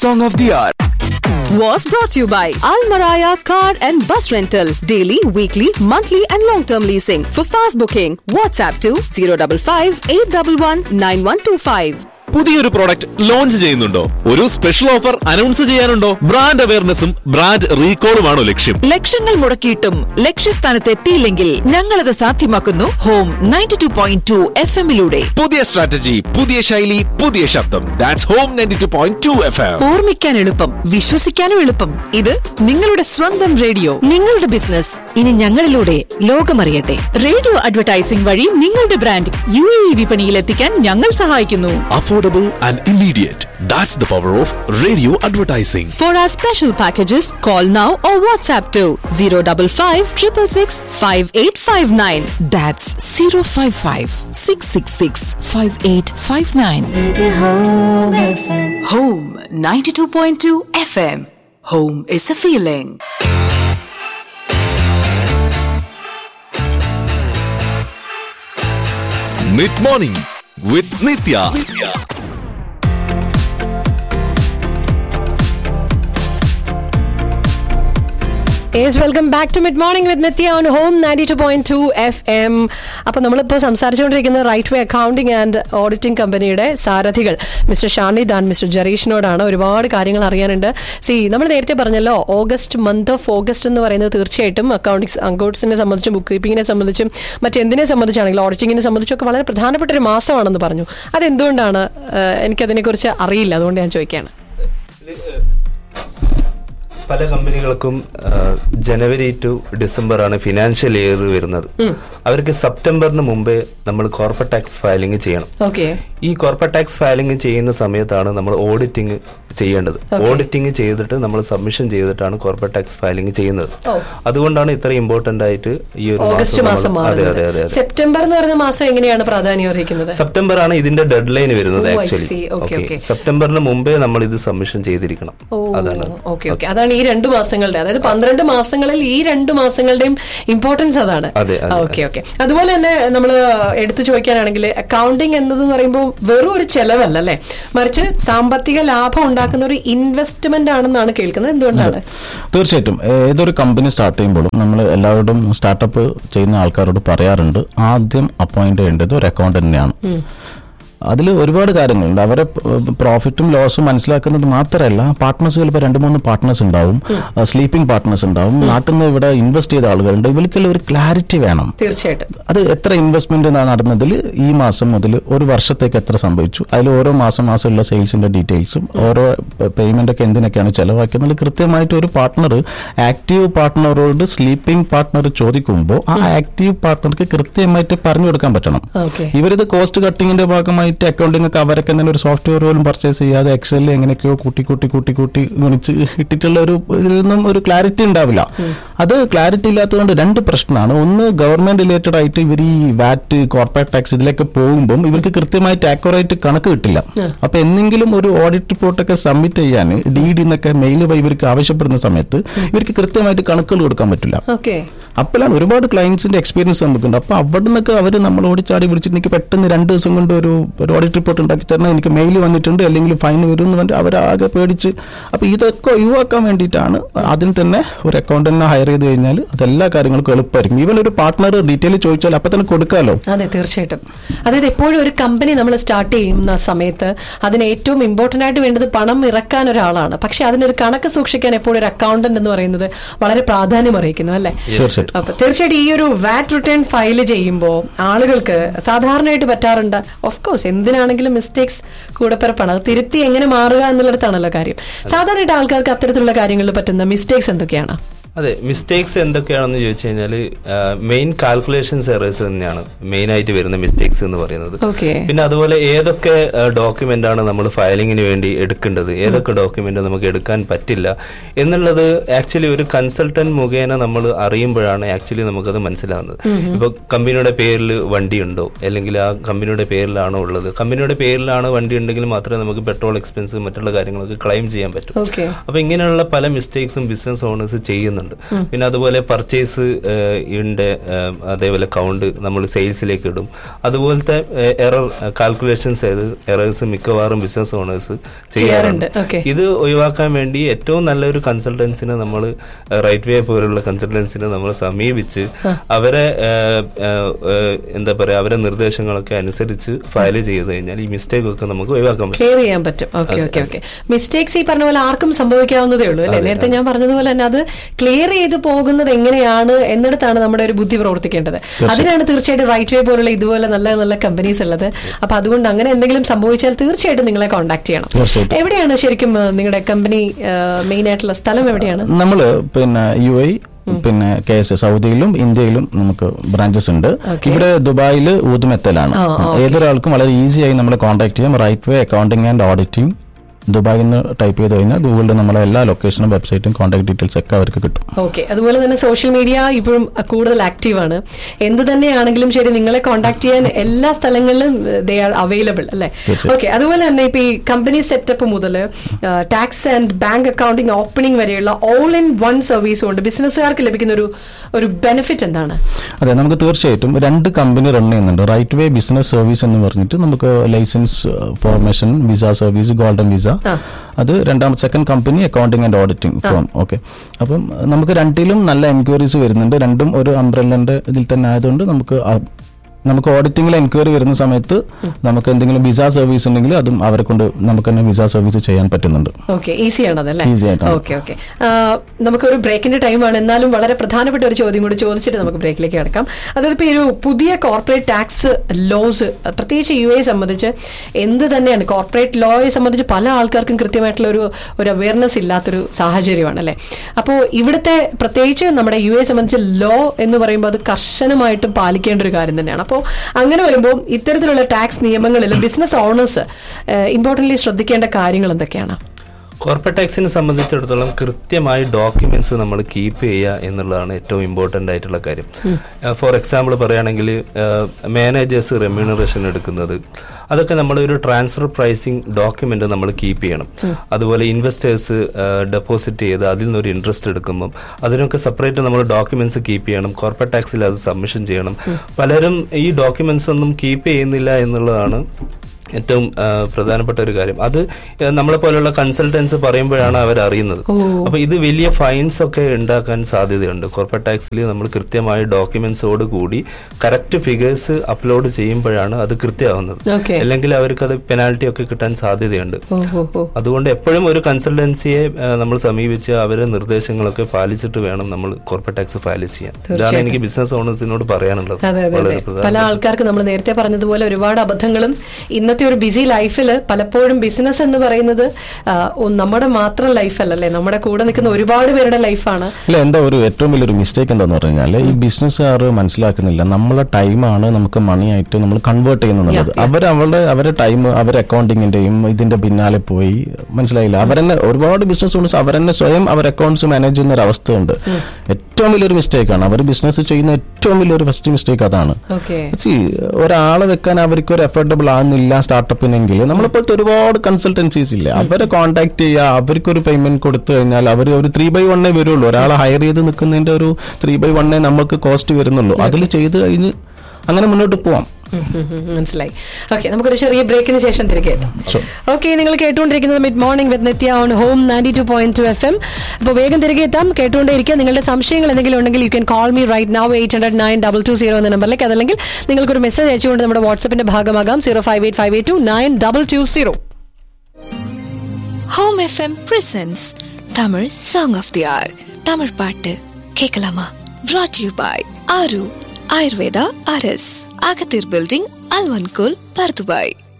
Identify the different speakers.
Speaker 1: Song of the Hour.
Speaker 2: was brought to you by Almaraya Car and Bus Rental. Daily, weekly, monthly, and long term leasing. For fast booking, WhatsApp to 055 811 9125.
Speaker 3: പുതിയൊരു product launch ചെയ്യുന്നുണ്ടോ ഒരു special offer announce ചെയ്യാനുണ്ടോ brand അവയർനെസ്സും brand റീകോളുമാണോ ലക്ഷ്യം
Speaker 4: ലക്ഷങ്ങൾ മുടക്കിയിട്ടും ലക്ഷ്യസ്ഥാനത്ത് എത്തിയില്ലെങ്കിൽ ഞങ്ങളത് സാധ്യമാക്കുന്നു home ninety two point two F എമ്മിലൂടെ
Speaker 3: പുതിയ സ്ട്രാറ്റജി പുതിയ ശൈലി പുതിയ ശബ്ദം that's home ninety two point two F M
Speaker 4: ഓർമ്മിക്കാൻ എളുപ്പം വിശ്വസിക്കാനും എളുപ്പം ഇത് നിങ്ങളുടെ സ്വന്തം റേഡിയോ നിങ്ങളുടെ ബിസിനസ് ഇനി ഞങ്ങളിലൂടെ ലോകമറിയട്ടെ
Speaker 5: റേഡിയോ അഡ്വർടൈസിംഗ് വഴി നിങ്ങളുടെ ബ്രാൻഡ് യു എ വിപണിയിൽ എത്തിക്കാൻ ഞങ്ങൾ സഹായിക്കുന്നു
Speaker 3: affordable and immediate that's the power of radio advertising
Speaker 2: For our special packages, call now or WhatsApp to 055 666 5859.
Speaker 4: That's zero five five six six six five eight five nine
Speaker 2: Home 92.2 FM. Home is a feeling.
Speaker 3: Mid morning with Nithya
Speaker 6: yes welcome back to mid morning with Nithya on home ninety two point two F M അപ്പൊ നമ്മളിപ്പോൾ സംസാരിച്ചുകൊണ്ടിരിക്കുന്നത് right way accounting and auditing കമ്പനിയുടെ സാരഥികൾ mister Shanid and mister ജറീഷിനോടാണ് ഒരുപാട് കാര്യങ്ങൾ അറിയാനുണ്ട് C നമ്മൾ നേരത്തെ പറഞ്ഞല്ലോ ഓഗസ്റ്റ് മന്ത് ഓഫ് ഓഗസ്റ്റ് എന്ന് പറയുന്നത് തീർച്ചയായിട്ടും അക്കൗണ്ടിംഗ് അക്കൗണ്ട്സിനെ സംബന്ധിച്ചും ബുക്ക് കീപ്പിങ്ങിനെ സംബന്ധിച്ചും മറ്റെന്തിനെ സംബന്ധിച്ചാണെങ്കിലും ഓഡിറ്റിങ്ങിനെ സംബന്ധിച്ചും ഒക്കെ വളരെ പ്രധാനപ്പെട്ട ഒരു മാസമാണെന്ന് പറഞ്ഞു അതെന്തുകൊണ്ടാണ് ഏഹ്, എനിക്കതിനെക്കുറിച്ച് അറിയില്ല അതുകൊണ്ട് ഞാൻ ചോദിക്കുകയാണ്
Speaker 7: പല കമ്പനികൾക്കും ആ, ജനുവരി ടു ഡിസംബർ ആണ് ഫിനാൻഷ്യൽ ഇയർ വരുന്നത് അവർക്ക് സെപ്റ്റംബറിന് മുമ്പേ നമ്മൾ കോർപ്പറേറ്റ് ടാക്സ് ഫയലിംഗ് ചെയ്യണം
Speaker 6: ഓക്കെ
Speaker 7: ഈ കോർപ്പറേറ്റ് ടാക്സ് ഫയലിംഗ് ചെയ്യുന്ന സമയത്താണ് നമ്മൾ ഓഡിറ്റിംഗ് ചെയ്യേണ്ടത് ഓഡിറ്റിംഗ് ചെയ്തിട്ട് നമ്മൾ സബ്മിഷൻ ചെയ്തിട്ടാണ് കോർപ്പറേറ്റ് ടാക്സ് ഫയലിംഗ് ചെയ്യുന്നത് അതുകൊണ്ടാണ് ഇത്ര ഇമ്പോർട്ടന്റ് ആയിട്ട് ഈ ഒരു
Speaker 6: ഓഗസ്റ്റ് മാസം
Speaker 7: നമ്മൾ- അതെ അതെ അതെ
Speaker 6: മാറുന്നത്
Speaker 7: അതെ
Speaker 6: സെപ്റ്റംബർ എന്ന് പറയുന്ന മാസം എങ്ങനെയാണ് പ്രാധാന്യം അർഹിക്കുന്നത്
Speaker 7: സെപ്റ്റംബർ ആണ് ഇതിന്റെ ഡെഡ് ലൈൻ വരുന്നത്
Speaker 6: Oh, I
Speaker 7: actually
Speaker 6: see. Okay, okay.
Speaker 7: സെപ്റ്റംബറിന് മുമ്പേ നമ്മൾ ഇത് സബ്മിഷൻ ചെയ്തിരിക്കണം അതാണ്
Speaker 6: ഓക്കെ ഓക്കെ അതാണ് ഈ രണ്ട് മാസങ്ങളുടെ അതായത് പന്ത്രണ്ട് മാസങ്ങളിൽ ഈ രണ്ട് മാസങ്ങളുടെയും ഇമ്പോർട്ടൻസ് അതാണ്
Speaker 7: അതെ, അതെ,
Speaker 6: ഓക്കെ ഓക്കെ അതുപോലെ തന്നെ നമ്മൾ എടുത്തു ചോദിക്കാനാണെങ്കിൽ അക്കൗണ്ടിങ് എന്നത് പറയുമ്പോൾ വെറും ഒരു ചെലവല്ല അല്ലെ മറിച്ച് സാമ്പത്തിക ലാഭം ഉണ്ടാക്കുന്ന ഒരു ഇൻവെസ്റ്റ്മെന്റ് ആണെന്നാണ് കേൾക്കുന്നത് എന്തുകൊണ്ടാണ്
Speaker 8: തീർച്ചയായിട്ടും ഏതൊരു കമ്പനി സ്റ്റാർട്ട് ചെയ്യുമ്പോഴും നമ്മൾ എല്ലാവരോടും സ്റ്റാർട്ടപ്പ് ചെയ്യുന്ന ആൾക്കാരോട് പറയാറുണ്ട് ആദ്യം അപ്പോയിന്റ് ചെയ്യേണ്ടത് ഒരു അക്കൗണ്ട് തന്നെയാണ് അതിൽ ഒരുപാട് കാര്യങ്ങളുണ്ട് അവരെ പ്രോഫിറ്റും ലോസും മനസ്സിലാക്കുന്നത് മാത്രമല്ല പാർട്ട്നേഴ്സ് ചിലപ്പോൾ രണ്ട് മൂന്ന് പാർട്ട്നേഴ്സ് ഉണ്ടാവും സ്ലീപ്പിംഗ് പാർട്ട്നേഴ്സ് ഉണ്ടാവും നാട്ടിൽ നിന്ന് ഇവിടെ ഇൻവെസ്റ്റ് ചെയ്ത ആളുകളുണ്ട് ഇവർക്കെല്ലാം ഒരു ക്ലാരിറ്റി വേണം
Speaker 6: തീർച്ചയായിട്ടും
Speaker 8: അത് എത്ര ഇൻവെസ്റ്റ്മെന്റ് നടന്നതിൽ ഈ മാസം മുതൽ ഒരു വർഷത്തേക്ക് എത്ര സംഭവിച്ചു അതിൽ ഓരോ മാസം മാസമുള്ള സെയിൽസിന്റെ ഡീറ്റെയിൽസും ഓരോ പേയ്മെന്റ് ഒക്കെ എന്തിനൊക്കെയാണ് ചെലവാക്കിയത് കൃത്യമായിട്ട് ഒരു പാർട്ട്ണർ ആക്റ്റീവ് പാർട്ട്ണറോട് സ്ലീപ്പിംഗ് പാർട്ട്ണർ ചോദിക്കുമ്പോൾ ആ ആക്റ്റീവ് പാർട്ട്ണർക്ക് കൃത്യമായിട്ട് പറഞ്ഞു കൊടുക്കാൻ പറ്റണം
Speaker 6: ഓക്കെ
Speaker 8: ഇവരിത് കോസ്റ്റ് കട്ടിങ്ങിന്റെ ഭാഗമായിട്ട് അക്കൗണ്ടിംഗ് ഒക്കെ അവരൊക്കെ തന്നെ ഒരു സോഫ്റ്റ്വെയർ പോലും പർച്ചേസ് ചെയ്യാതെ എക്സലിൽ എങ്ങനെയൊക്കെയോ കൂട്ടി കൂട്ടി കൂട്ടി കൂട്ടി ഗുണിച്ച് ഇട്ടിട്ടുള്ള ഒരു ഇതിൽ നിന്നും ഒരു ക്ലാരിറ്റി ഉണ്ടാവില്ല അത് ക്ലാരിറ്റി ഇല്ലാത്തതുകൊണ്ട് രണ്ട് പ്രശ്നമാണ് ഒന്ന് ഗവൺമെന്റ് റിലേറ്റഡ് ആയിട്ട് ഇവർ ഈ വാറ്റ് കോർപ്പറേറ്റ് ടാക്സ് ഇതിലേക്ക് പോകുമ്പോൾ ഇവർക്ക് കൃത്യമായിട്ട് ആക്യുറേറ്റ് കണക്ക് കിട്ടില്ല അപ്പൊ എന്തെങ്കിലും ഒരു ഓഡിറ്റ് റിപ്പോർട്ടൊക്കെ സബ്മിറ്റ് ചെയ്യാൻ ഡി ഡി എന്നൊക്കെ മെയിൽ വഴി ഇവർക്ക് ആവശ്യപ്പെടുന്ന സമയത്ത് ഇവർക്ക് കൃത്യമായിട്ട് കണക്കുകൾ കൊടുക്കാൻ പറ്റില്ല
Speaker 6: ഓക്കെ
Speaker 8: അപ്പോഴാണ് ഒരുപാട് ക്ലയൻസിന്റെ എക്സ്പീരിയൻസ് നമുക്കുണ്ട് അപ്പൊ അവിടെ നിന്നൊക്കെ അവർ നമ്മൾ ഓടിച്ചാടി വിളിച്ചിട്ട് എനിക്ക് പെട്ടെന്ന് രണ്ട് ദിവസം കൊണ്ട് ഒരു ഒരു ഓഡിറ്റ് റിപ്പോർട്ട് ഉണ്ടാക്കി തരണം എനിക്ക് മെയിൽ വന്നിട്ടുണ്ട് അല്ലെങ്കിൽ ഫൈൻ വരും എന്ന് പറഞ്ഞിട്ട് അവരാകെ പേടിച്ച് അപ്പൊ ഇതൊക്കെ ഒഴിവാക്കാൻ വേണ്ടിയിട്ടാണ് ആദ്യം തന്നെ ഒരു അക്കൗണ്ടന്റിനെ ഹയർ ചെയ്ത് കഴിഞ്ഞാൽ അതെല്ലാ കാര്യങ്ങൾക്കും എളുപ്പമായിരിക്കും ഈവൻ ഒരു പാർട്ട്ണർ ഡീറ്റെയിൽ ചോദിച്ചാൽ അപ്പൊ തന്നെ കൊടുക്കാമല്ലോ
Speaker 6: അതെ തീർച്ചയായിട്ടും അതായത് എപ്പോഴും ഒരു കമ്പനി നമ്മൾ സ്റ്റാർട്ട് ചെയ്യുന്ന സമയത്ത് അതിന് ഏറ്റവും ഇമ്പോർട്ടന്റ് ആയിട്ട് വേണ്ടത് പണം ഇറക്കാൻ ഒരാളാണ് പക്ഷെ അതിനൊരു കണക്ക് സൂക്ഷിക്കാൻ എപ്പോഴും ഒരു അക്കൗണ്ടന്റ് എന്ന് പറയുന്നത് വളരെ പ്രാധാന്യം അറിയിക്കുന്നു അല്ലേ
Speaker 8: തീർച്ചയായിട്ടും
Speaker 6: അപ്പൊ തീർച്ചയായിട്ടും ഈ ഒരു വാറ്റ് റിട്ടേൺ ഫയൽ ചെയ്യുമ്പോൾ ആളുകൾക്ക് സാധാരണയായിട്ട് പറ്റാറുണ്ട് ഓഫ് കോഴ്സ് എന്തിനാണെങ്കിലും മിസ്റ്റേക്സ് കൂടെപ്പിറപ്പാണ് അത് തിരുത്തി എങ്ങനെ മാറുക എന്നുള്ളിടത്താണല്ലോ കാര്യം സാധാരണയായിട്ട് ആൾക്കാർക്ക് അത്തരത്തിലുള്ള കാര്യങ്ങളിൽ പറ്റുന്ന മിസ്റ്റേക്സ് എന്തൊക്കെയാണ്
Speaker 7: അതെ മിസ്റ്റേക്സ് എന്തൊക്കെയാണെന്ന് ചോദിച്ചു കഴിഞ്ഞാൽ മെയിൻ കാൽക്കുലേഷൻസ് എറേഴ്സ് തന്നെയാണ് മെയിൻ ആയിട്ട് വരുന്ന മിസ്റ്റേക്സ് എന്ന് പറയുന്നത്
Speaker 6: ഓക്കെ
Speaker 7: പിന്നെ അതുപോലെ ഏതൊക്കെ ഡോക്യുമെന്റ് ആണ് നമ്മൾ ഫയലിങ്ങിന് വേണ്ടി എടുക്കേണ്ടത് ഏതൊക്കെ ഡോക്യുമെന്റ് നമുക്ക് എടുക്കാൻ പറ്റില്ല എന്നുള്ളത് ആക്ച്വലി ഒരു കൺസൾട്ടന്റ് മുഖേന നമ്മൾ അറിയുമ്പോഴാണ് ആക്ച്വലി നമുക്കത് മനസ്സിലാകുന്നത് ഇപ്പൊ കമ്പനിയുടെ പേരിൽ വണ്ടി ഉണ്ടോ അല്ലെങ്കിൽ ആ കമ്പനിയുടെ പേരിലാണോ ഉള്ളത് കമ്പനിയുടെ പേരിലാണ് വണ്ടി ഉണ്ടെങ്കിൽ മാത്രമേ നമുക്ക് പെട്രോൾ എക്സ്പെൻസ് മറ്റുള്ള കാര്യങ്ങളൊക്കെ ക്ലെയിം ചെയ്യാൻ പറ്റൂ
Speaker 6: ഓക്കെ
Speaker 7: അപ്പൊ ഇങ്ങനെയുള്ള പല മിസ്റ്റേക്സും ബിസിനസ് ഓണേഴ്സ് ചെയ്യുന്നുണ്ട് ചെയ്യുന്നുണ്ട് പിന്നെ അതുപോലെ പർച്ചേസ് ഉണ്ട് അതേപോലെ കൗണ്ട് നമ്മൾ സെയിൽസിലേക്ക് ഇടും അതുപോലത്തെ എറർ കാൽക്കുലേഷൻസ് ചെയ്ത് എറേഴ്സ് മിക്കവാറും ബിസിനസ് ഓണേഴ്സ്
Speaker 6: ചെയ്യാറുണ്ട്.
Speaker 7: ചെയ്യാറുണ്ട്
Speaker 6: Okay.
Speaker 7: ഇത് ഒഴിവാക്കാൻ വേണ്ടി ഏറ്റവും നല്ലൊരു കൺസൾട്ടൻസിനെ നമ്മൾ റൈറ്റ് വേ പോലുള്ള കൺസൾട്ടൻസിനെ നമ്മൾ സമീപിച്ച് അവരെ ഏഹ്, ഏഹ്, ഏഹ്, എന്താ പറയാ അവരെ നിർദ്ദേശങ്ങളൊക്കെ അനുസരിച്ച് ഫയൽ ചെയ്ത് കഴിഞ്ഞാൽ ഈ മിസ്റ്റേക്ക് ഒക്കെ നമുക്ക് ഒഴിവാക്കാൻ പറ്റും
Speaker 6: ക്ലിയർ ചെയ്യാൻ പറ്റും ഓക്കെ ഓക്കെ ഓക്കെ മിസ്റ്റേക്സ് ഈ പറഞ്ഞ പോലെ ആർക്കും സംഭവിക്കാവുന്നതേ ഉള്ളൂ അല്ലെ നേരത്തെ ഞാൻ പറഞ്ഞതുപോലെ തന്നെ അത് ക്ലിയർ ചെയ്ത് പോകുന്നത് എങ്ങനെയാണ് എന്നിടത്താണ് നമ്മുടെ ഒരു ബുദ്ധി പ്രവർത്തിക്കേണ്ടത് അതിനാണ് തീർച്ചയായിട്ടും റൈറ്റ് വേ പോലുള്ള ഇതുപോലെ നല്ല നല്ല കമ്പനീസ് ഉള്ളത് അപ്പൊ അതുകൊണ്ട് അങ്ങനെ എന്തെങ്കിലും സംഭവിച്ചാൽ തീർച്ചയായിട്ടും നിങ്ങളെ കോൺടാക്ട് ചെയ്യണം
Speaker 8: തീർച്ചയായിട്ടും.
Speaker 6: എവിടെയാണ് ശരിക്കും ഏഹ്, നിങ്ങളുടെ കമ്പനി മെയിൻ ആയിട്ടുള്ള സ്ഥലം എവിടെയാണ്
Speaker 8: നമ്മള് പിന്നെ യു ഐ പിന്നെ കെ എസ് സൗദിയിലും ഇന്ത്യയിലും നമുക്ക് ബ്രാഞ്ചസ് ഉണ്ട് ഇവിടെ ദുബായിൽ ഊതുമെത്തലാണ്
Speaker 6: ആ, ആ,
Speaker 8: ഏതൊരാൾക്കും വളരെ ഈസി ആയി നമ്മളെ കോൺടാക്ട് ചെയ്യാം right way accounting and auditing ദുബായിൽ നിന്ന് ടൈപ്പ് ചെയ്ത് കഴിഞ്ഞാൽ ഗൂഗിളിൽ നമ്മളെ എല്ലാ ലൊക്കേഷനും വെബ്സൈറ്റും കോൺടാക്ട് ഡീറ്റെയിൽസ് ഒക്കെ അവർക്ക് കിട്ടും
Speaker 6: ഓക്കെ അതുപോലെ തന്നെ സോഷ്യൽ മീഡിയ ഇപ്പോഴും കൂടുതൽ ആക്റ്റീവ് ആണ് എന്ത് തന്നെയാണെങ്കിലും ശരി നിങ്ങളെ കോൺടാക്ട് ചെയ്യാൻ എല്ലാ സ്ഥലങ്ങളിലും ദേ ആർ അവൈലബിൾ അല്ലെ
Speaker 8: തീർച്ചയായും.
Speaker 6: ഓക്കെ അതുപോലെ തന്നെ ഇപ്പൊ ഈ കമ്പനി സെറ്റപ്പ് മുതൽ tax and bank accounting opening വരെയുള്ള ഓൾ ഇൻ വൺ സർവീസ് കൊണ്ട് ബിസിനസ്സുകാർക്ക് ലഭിക്കുന്ന ഒരു ഒരു ബെനിഫിറ്റ് എന്താണ്
Speaker 8: അതെ നമുക്ക് തീർച്ചയായിട്ടും രണ്ട് കമ്പനി റൺ ചെയ്യുന്നുണ്ട് റൈറ്റ് വേ ബിസിനസ് സർവീസ് എന്ന് പറഞ്ഞിട്ട് നമുക്ക് licence formation visa service golden visa
Speaker 6: ആ.
Speaker 8: അത് രണ്ടാമത്തെ second company accounting and auditing form okay അപ്പം നമുക്ക് രണ്ടിലും നല്ല എൻക്വയറീസ് വരുന്നുണ്ട് രണ്ടും ഒരു അംബ്രല്ലന്റെ ഇതിൽ തന്നെ ആയതുകൊണ്ട് നമുക്ക് ആ- നമുക്ക് ഓഡിറ്റിംഗിൽ എൻക്വയറി വരുന്ന സമയത്ത് നമുക്ക് എന്തെങ്കിലും വിസ സർവീസ് ഉണ്ടെങ്കിൽ അതും അവരെ കൊണ്ട് നമുക്ക് തന്നെ വിസ സർവീസ് ചെയ്യാൻ പറ്റുന്നുണ്ട്
Speaker 6: ഓക്കെ ഈസി ആണ് അതല്ലേ
Speaker 8: Easy ആയിട്ടാണ്.
Speaker 6: ഓക്കെ ഓക്കെ നമുക്കൊരു ബ്രേക്കിന്റെ ടൈമാണ് എന്നാലും വളരെ പ്രധാനപ്പെട്ട ഒരു ചോദ്യം കൂടി ചോദിച്ചിട്ട് നമുക്ക് ബ്രേക്കിലേക്ക് കിടക്കാം അതായത് ഇപ്പൊ ഈ ഒരു പുതിയ കോർപ്പറേറ്റ് ടാക്സ് ലോസ് പ്രത്യേകിച്ച് യു എ സംബന്ധിച്ച് എന്ത് തന്നെയാണ് കോർപ്പറേറ്റ് ലോയെ സംബന്ധിച്ച് പല ആൾക്കാർക്കും കൃത്യമായിട്ടുള്ള ഒരു ഒരു അവയർനെസ് ഇല്ലാത്തൊരു സാഹചര്യമാണ് അല്ലെ അപ്പോൾ ഇവിടുത്തെ പ്രത്യേകിച്ച് നമ്മുടെ യു എ സംബന്ധിച്ച് ലോ എന്ന് പറയുമ്പോൾ അത് കർശനമായിട്ടും പാലിക്കേണ്ട ഒരു കാര്യം തന്നെയാണ് അപ്പോൾ അങ്ങനെ വരുമ്പോൾ ഇത്തരത്തിലുള്ള ടാക്സ് നിയമങ്ങളിൽ ബിസിനസ് ഓണേഴ്സ് ഇമ്പോർട്ടൻ്റ്ലി ശ്രദ്ധിക്കേണ്ട കാര്യങ്ങൾ എന്തൊക്കെയാണ്
Speaker 7: കോർപ്പറേറ്റ് ടാക്സിനെ സംബന്ധിച്ചിടത്തോളം കൃത്യമായി ഡോക്യുമെന്റ്സ് നമ്മൾ കീപ്പ് ചെയ്യുക എന്നുള്ളതാണ് ഏറ്റവും ഇമ്പോർട്ടൻ്റ് ആയിട്ടുള്ള കാര്യം ഫോർ എക്സാമ്പിൾ പറയുകയാണെങ്കിൽ മാനേജേഴ്സ് റെമ്യൂണറേഷൻ എടുക്കുന്നത് അതൊക്കെ നമ്മൾ ഒരു ട്രാൻസ്ഫർ പ്രൈസിങ് ഡോക്യുമെന്റ് നമ്മൾ കീപ്പ് ചെയ്യണം അതുപോലെ ഇൻവെസ്റ്റേഴ്സ് ഡെപ്പോസിറ്റ് ചെയ്ത് അതിൽ നിന്നൊരു ഇൻട്രസ്റ്റ് എടുക്കുമ്പം അതിനൊക്കെ സെപ്പറേറ്റ് നമ്മൾ ഡോക്യുമെന്റ്സ് കീപ്പ് ചെയ്യണം കോർപ്പറേറ്റ് ടാക്സിൽ അത് സബ്മിഷൻ ചെയ്യണം പലരും ഈ ഡോക്യുമെന്റ്സ് ഒന്നും കീപ്പ് ചെയ്യുന്നില്ല എന്നുള്ളതാണ് ഏറ്റവും ആ, പ്രധാനപ്പെട്ട ഒരു കാര്യം അത് ആ, നമ്മളെ പോലുള്ള കൺസൾട്ടൻസ് പറയുമ്പോഴാണ് അവർ അറിയുന്നത് അപ്പൊ ഇത് വലിയ ഫൈൻസ് ഒക്കെ ഉണ്ടാക്കാൻ സാധ്യതയുണ്ട് കോർപ്പറേറ്റ് ടാക്സിൽ നമ്മൾ കൃത്യമായ ഡോക്യുമെന്റ്സോട് കൂടി കറക്റ്റ് ഫിഗേഴ്സ് അപ്ലോഡ് ചെയ്യുമ്പോഴാണ് അത് കൃത്യമാവുന്നത്
Speaker 6: Okay.
Speaker 7: അല്ലെങ്കിൽ അവർക്ക് അത് പെനാൽറ്റി ഒക്കെ കിട്ടാൻ സാധ്യതയുണ്ട്
Speaker 6: ഓ ഓ ഓ
Speaker 7: അതുകൊണ്ട് എപ്പോഴും ഒരു കൺസൾട്ടൻസിയെ ആ, നമ്മൾ സമീപിച്ച് അവരെ നിർദ്ദേശങ്ങളൊക്കെ പാലിച്ചിട്ട് വേണം നമ്മൾ കോർപ്പറേറ്റ് ടാക്സ് ഫയൽ ചെയ്യാൻ ഇതാണ് എനിക്ക് ബിസിനസ് ഓണേഴ്സിനോട് പറയാനുള്ളത്
Speaker 6: അതെ അതെ
Speaker 7: വളരെ
Speaker 6: അതെ പല
Speaker 7: പ്രധാനപ്പെട്ട
Speaker 6: ആൾക്കാർക്ക് നമ്മൾ നേരത്തെ പറഞ്ഞതുപോലെ ഒരുപാട് അബദ്ധങ്ങളും ഇന്നത്തെ ഒരു ബിസി ലൈഫിൽ പലപ്പോഴും ബിസിനസ് എന്ന് പറയുന്നത് ആ, ഒ- നമ്മുടെ മാത്രം ലൈഫല്ലല്ലേ നമ്മുടെ കൂടെ നിൽക്കുന്ന ഒരുപാട് പേരുടെ ലൈഫാണ്
Speaker 8: അല്ല എന്താ ഒരു ഏറ്റവും വലിയൊരു മിസ്റ്റേക്ക് എന്താന്ന് പറഞ്ഞു കഴിഞ്ഞാൽ ഈ ബിസിനസ്സുകാർ മനസ്സിലാക്കുന്നില്ല നമ്മളെ ടൈമാണ് നമുക്ക് മണിയായിട്ട് നമ്മൾ കൺവേർട്ട് ചെയ്യുന്നത് അവർ അവരുടെ അവരുടെ ടൈം അവർ അക്കൗണ്ടിങ്ങിന്റെയും ഇതിന്റെ പിന്നാലെ പോയി മനസ്സിലായില്ല അവരെന്നെ ഒരുപാട് ബിസിനസ് ഓണേഴ്സ് അവരെന്നെ സ്വയം അവർ അക്കൗണ്ട്സ് മാനേജ് ചെയ്യുന്ന ഒരു അവസ്ഥയുണ്ട് ഏറ്റവും വലിയൊരു മിസ്റ്റേക്കാണ് അവർ ബിസിനസ് ചെയ്യുന്ന ഏറ്റവും വലിയൊരു ഫസ്റ്റ് മിസ്റ്റേക്ക് അതാണ്
Speaker 6: ഓക്കെ
Speaker 8: See, ഒരാളെ വെക്കാൻ അവർക്ക് ഒരു എഫോർഡബിൾ ആകുന്നില്ല സ്റ്റാർട്ടപ്പിനെങ്കിൽ നമ്മളിപ്പോഴത്തെ ഒരുപാട് കൺസൾട്ടൻസീസ് ഇല്ലേ അവരെ കോൺടാക്ട് ചെയ്യുക അവർക്കൊരു പേയ്മെന്റ് കൊടുത്തു കഴിഞ്ഞാൽ അവർ ഒരു ത്രീ ബൈ വണ്ണേ വരുള്ളൂ ഒരാളെ ഹയർ ചെയ്ത് നിൽക്കുന്നതിന്റെ ഒരു ത്രീ ബൈ വണ്ണേ നമുക്ക് കോസ്റ്റ് വരുന്നുള്ളൂ അതിൽ ചെയ്ത് കഴിഞ്ഞ് അങ്ങനെ മുന്നോട്ട് പോവാം
Speaker 6: മനസ്സിലായി ഓക്കെ നമുക്കൊരു ചെറിയ ബ്രേക്കിന് ശേഷം തിരികെ എത്താം ഓക്കെ നിങ്ങൾ കേട്ടുകൊണ്ടിരിക്കുന്നത് mid morning with Nithya on home ninety two point two F M അപ്പോൾ വേഗം തിരികെ എത്താം കേട്ടുകൊണ്ടേയിരിക്കുക നിങ്ങളുടെ സംശയങ്ങൾ എന്തെങ്കിലും ഉണ്ടെങ്കിൽ you can call me right now eight hundred nine double two zero എന്ന നമ്പറിലേക്ക് അതല്ലെങ്കിൽ നിങ്ങൾക്കൊരു മെസ്സേജ് അയച്ചുകൊണ്ട് നമ്മുടെ വാട്സപ്പിന്റെ ഭാഗമാകാം zero five eight five eight two nine double two zero
Speaker 1: home FM presents Tamil song of the hour Tamil பாட்டு கேட்கலாமா brought யூ பாய் ஆரு ஆயுர்வேதா அரஸ் அகத்தீர் பில்டிங் அல்வன்கோல் பர்துபாய்